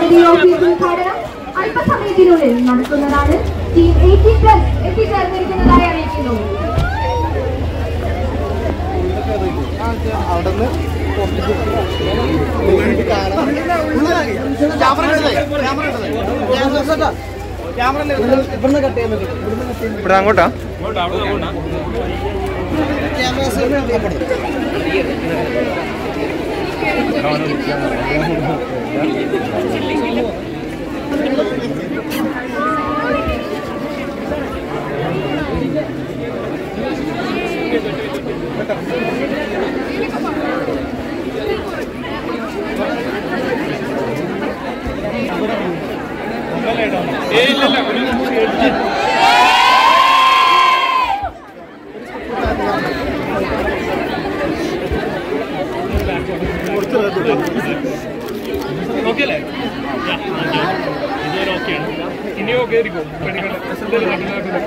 പദ്ധതി ഓഫീസ് ഉദ്ഘാടനം അല്പസമയത്തിനുള്ളിൽ നടക്കുന്നതാണ് ടീം എയ്റ്റീൻ പ്ലസ് എത്തിച്ചേർന്നിരിക്കുന്നതായി അറിയിക്കുന്നു അവിടുന്ന് ഇവിടുന്ന് കട്ട് ചെയ്യുന്നത് ഇവിടുന്ന് കട്ട് ചെയ്യുന്നത് ഇവിടെ അങ്ങോട്ടാ ക്യാമറാസ് അപ്പുറത്ത് ഓക്കെ അല്ലേ ഇതുവരെ ഓക്കെയാണ് ഇനി ഓക്കെ ആയിരിക്കും പെണ്ണുങ്ങളെ എന്തായാലും നാട്ടിൽ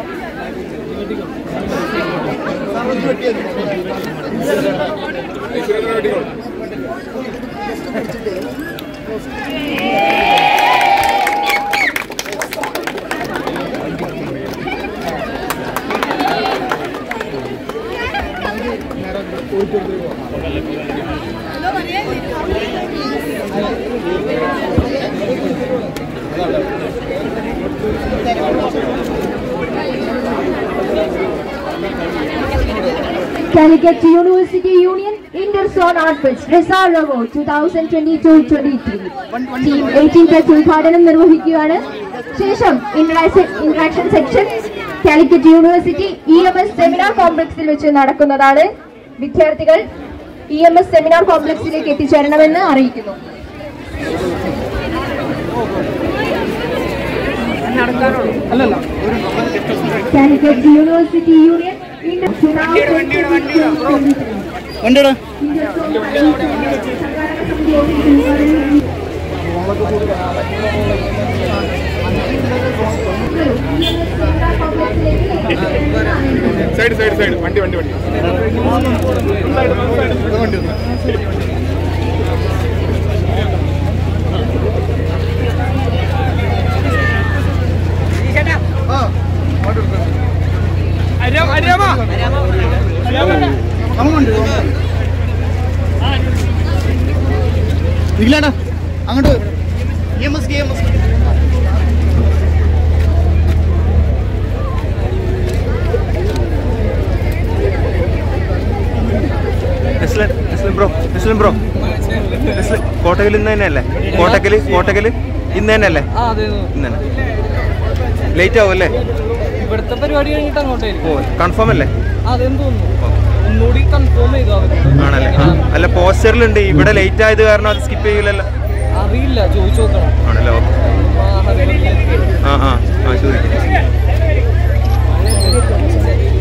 Calicut University Union Interzone Art Fest Resort Award 2022-23 team 18 plus ഉദ്ഘാടനം നിർവഹിക്കുകയാണ് ശേഷം interaction section Calicut university E M S seminar കോംപ്ലക്സിൽ വെച്ച് നടക്കുന്നതാണ് വിദ്യാർത്ഥികൾ ഇ എം എസ് സെമിനാർ കോംപ്ലക്സിലേക്ക് എത്തിച്ചേരണമെന്ന് അറിയിക്കുന്നു കാലിക്കറ്റ് യൂണിവേഴ്സിറ്റി യൂണിയൻ വണ്ടിയുടെ സൈഡ് സൈഡ് സൈഡ് വണ്ടി വണ്ടി വണ്ടി വണ്ടി ഒന്ന് നിഖിലേട്ടാ അങ്ങോട്ട് E M S E M S Naslen Naslen bro Naslen bro Naslen Kottakkal ഇന്ന് തന്നെയല്ലേ കോട്ടക്കൽ കോട്ടക്കൽ ഇന്ന് തന്നെയല്ലേ ആ അതെ ഇന്ന് തന്നെ ലേറ്റ് ആവും അല്ലേ ഇവിടുത്തെ പരിപാടി കഴിഞ്ഞിട്ട് അങ്ങോട്ടായിരിക്കും ഓ കൺഫേം അല്ലേ അതെന്ന് തോന്നുന്നു ഒന്നുകൂടി കൺഫേം ചെയ്തു അവര് ആണല്ലേ ആ. അല്ല പോസ്റ്ററിലുണ്ട് ഇവിടെ ലേറ്റ് ആയത് കാരണം അത് സ്കിപ്പ് ചെയ്യില്ലല്ലോ അറിയില്ല ചോദിച്ചു നോക്കണം ആണല്ലോ ഓക്കെ ആ, ഹരിവർക്ക് ആ ആ ആ ചോദിക്കാം